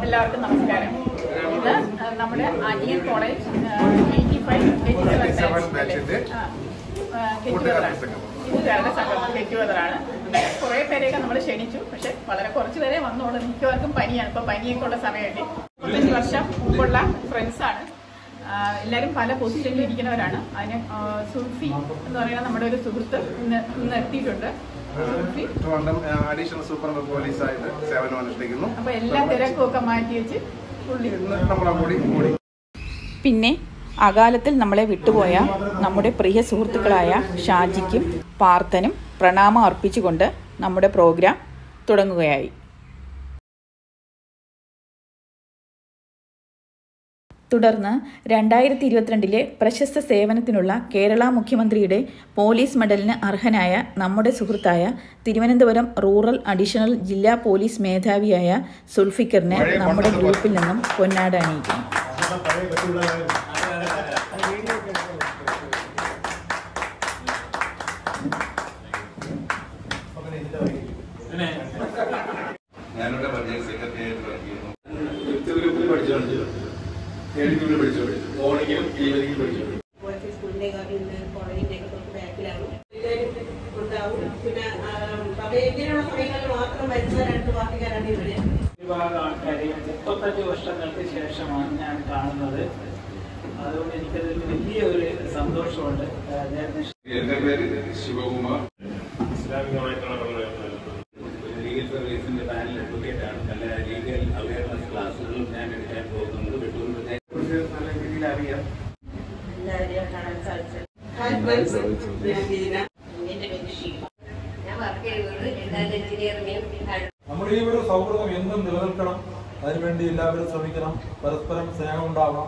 എല്ലാവർക്കും നമസ്കാരം ഇന്ന് ആ, നമ്മുടെ അനിയൻ കോളേജ് എയ്റ്റി ഫൈവ് കൂട്ടുകാരുടെ സംഗമം കെറ്റുവതറാണ് കുറെ പേരെയൊക്കെ നമ്മൾ ക്ഷണിച്ചു പക്ഷെ വളരെ കുറച്ച് പേരെ വന്നോളൂ മിക്കവർക്കും പനിയാണ് ഇപ്പൊ പനിയൊക്കെ ഉള്ള സമയമല്ലേ മുപ്പത്തഞ്ച് വർഷം മുമ്പുള്ള ഫ്രണ്ട്സാണ് എല്ലാവരും പല പൊസിഷനിൽ ഇരിക്കുന്നവരാണ് അതിന് ആ, സുൽഫി എന്ന് പറയുന്ന നമ്മുടെ ഒരു സുഹൃത്ത് ഇന്ന് ഇന്ന് എത്തിയിട്ടുണ്ട് സുൽഫി ട്രിവാൻഡ്രം അഡീഷണൽ സൂപ്പർ പോലീസായിട്ട് സേവനം അനുഷ്ഠിക്കുന്നു അപ്പൊ എല്ലാ തിരക്കും ഒക്കെ മാറ്റി വെച്ച് പുള്ളി ഇന്ന് നമ്മളെ കൂടി കൂടി പിന്നെ അകാലത്തിൽ നമ്മളെ വിട്ടുപോയ നമ്മുടെ പ്രിയ സുഹൃത്തുക്കളായ ഷാജിക്കും പാർത്ഥനും പ്രണാമം അർപ്പിച്ചുകൊണ്ട് നമ്മുടെ പ്രോഗ്രാം തുടങ്ങുകയായി തുടർന്ന് രണ്ടായിരത്തി ഇരുപത്തിരണ്ടിലെ പ്രശസ്ത സേവനത്തിനുള്ള കേരള മുഖ്യമന്ത്രിയുടെ പോലീസ് മെഡലിന് അർഹനായ നമ്മുടെ സുഹൃത്തായ തിരുവനന്തപുരം റൂറൽ അഡീഷണൽ ജില്ലാ പോലീസ് മേധാവിയായ സുൽഫിക്കറിനെ നമ്മുടെ ഗ്രൂപ്പിൽ നിന്നും പൊന്നാട അണിയിക്കുന്നു ഞാനിവിടെ പഞ്ചായത്ത് സെക്രട്ടറിയായിട്ട് വർക്ക് ചെയ്യുന്നു ഗ്രൂപ്പിൽ പഠിച്ചോണ്ട് ഏഴ് ഗ്രൂപ്പിൽ പഠിച്ചോണ്ട് മോർണിംഗിലും ഈവനിംഗിലും പഠിച്ചോണ്ട് കോളേജ് സ്കൂളിന്റെ കാര്യമുണ്ട് കോളേജിന്റെ ഒക്കെ കുറച്ച് ബാക്കിലാണ് ഉണ്ടാവും പിന്നെ സമയം ഇങ്ങനെയുള്ള സമയങ്ങളിൽ മാത്രം വരുന്ന രണ്ട് പാർട്ടിക്കാരാണ് ഇവിടെ ഒരുപാട് ആൾക്കാരെ മുപ്പത്തഞ്ച് വർഷങ്ങൾക്ക് ശേഷമാണ് ഞാൻ കാണുന്നത് അതുകൊണ്ട് എനിക്കതിൽ വലിയ ഒരു സന്തോഷമുണ്ട് ആ, ഞാൻ എന്റെ പേര് ശിവകുമാർ ഇസ്ലാമികമായിട്ടുള്ള പ്രവർത്തനം ലീഗൽ സർവീസിന്റെ പാനൽ അഡ്വക്കേറ്റ് ആണ് പല ലീഗൽ അവയർനെസ് ക്ലാസ്സുകളും ഞാൻ എടുക്കാൻ പോകുന്നത് വെട്ടൂർ നല്ല രീതിയിൽ അറിയാം എല്ലാവരെയും കാണാൻ സാധിച്ചത് ഹായ് ഫ്രണ്ട്സ് ഞാൻ ഗീന എന്റെ പേര് ഷീബ ഞാൻ വർക്ക് ചെയ്യുന്നത് എന്തായാലും എഞ്ചിനീയറിംഗും നമ്മുടെ ഈ ഒരു സൗഹൃദം എന്നും നിലനിൽക്കണം അതിനുവേണ്ടി എല്ലാവരും ശ്രമിക്കണം പരസ്പരം സ്നേഹം ഉണ്ടാവണം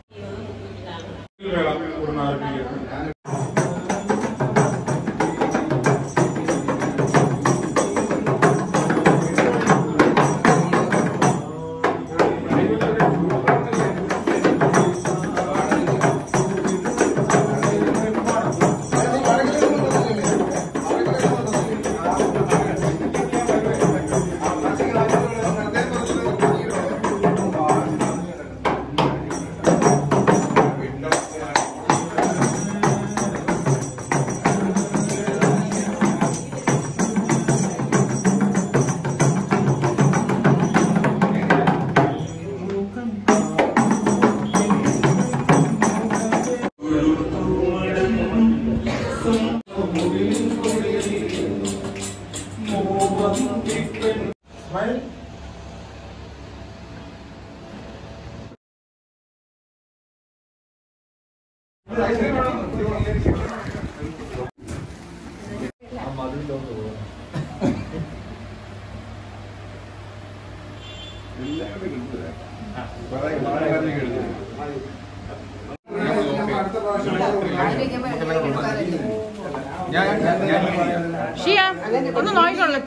ഷിയ ഒന്ന് നോക്കിക്കൊള്ളു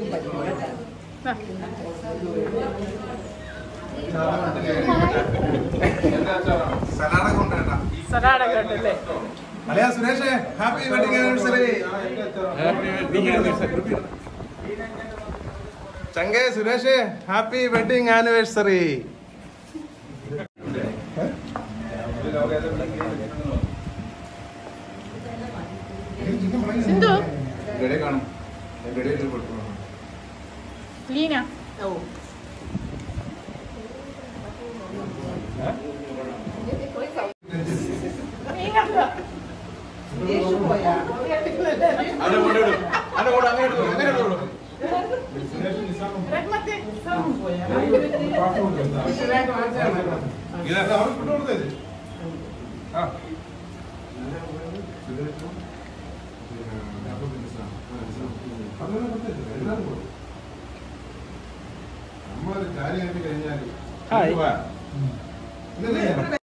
സലാഡ കൊണ്ടുവേണ്ട സലാഡൊക്കെ ഉണ്ടല്ലേ അല്ലയാ സുരേഷേ ഹാപ്പി വെഡിങ് ആനിവേഴ്സറി ചങ്കേ സുരേഷേ ഹാപ്പി വെഡിങ് ആനിവേഴ്സറി സിന്ധു ഇവിടെ കാണും ഇവിടെ ഒരു കൊടുക്കണം ലീന നീ കണ്ടോ? റഹ്മത്ത് നമ്മളൊരു കാര്യം കഴിഞ്ഞാൽ ഹായ്. ഇല്ലല്ലേ